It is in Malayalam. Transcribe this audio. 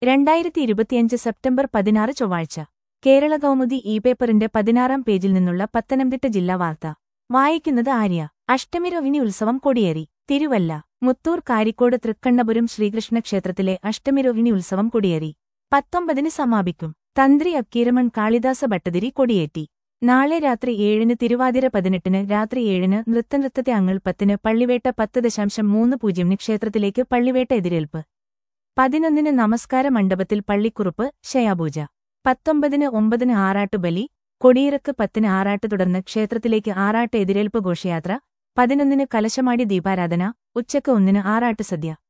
രണ്ടായിരത്തി ഇരുപത്തിയഞ്ച് സെപ്റ്റംബർ പതിനാറ് ചൊവ്വാഴ്ച കേരള കൗമുദി ഇ പേപ്പറിന്റെ പതിനാറാം പേജിൽ നിന്നുള്ള പത്തനംതിട്ട ജില്ലാ വാർത്ത വായിക്കുന്നത് ആര്യ അഷ്ടമിരോഹിണി ഉത്സവം കൊടിയേറി തിരുവല്ല മുത്തൂർ കാരിക്കോട് തൃക്കണ്ണപുരം ശ്രീകൃഷ്ണ ക്ഷേത്രത്തിലെ അഷ്ടമിരോഹിണി ഉത്സവം കൊടിയേറി പത്തൊമ്പതിന് സമാപിക്കും തന്ത്രി അക്കീരമൺ കാളിദാസ ഭട്ടതിരി കൊടിയേറ്റി നാളെ രാത്രി ഏഴിന് തിരുവാതിര പതിനെട്ടിന് രാത്രി ഏഴിന് നൃത്തനൃത്തത്തെ അങ്ങൾ പത്തിന് പള്ളിവേട്ട പത്ത് ദശാംശം മൂന്ന് പൂജ്യമിന് ക്ഷേത്രത്തിലേക്ക് പള്ളിവേട്ട എതിരേൽപ്പ് പതിനൊന്നിന് നമസ്കാര മണ്ഡപത്തിൽ പള്ളിക്കുറുപ്പ് ശയാപൂജ പത്തൊമ്പതിന് ഒമ്പതിന് ആറാട്ടുബലി കൊടിയിറക്ക് പത്തിന് ആറാട്ട് തുടർന്ന് ക്ഷേത്രത്തിലേക്ക് ആറാട്ട് എതിരേൽപ്പ് ഘോഷയാത്ര പതിനൊന്നിന് കലശമാടി ദീപാരാധന ഉച്ചക്ക് ഒന്നിന് ആറാട്ട് സദ്യ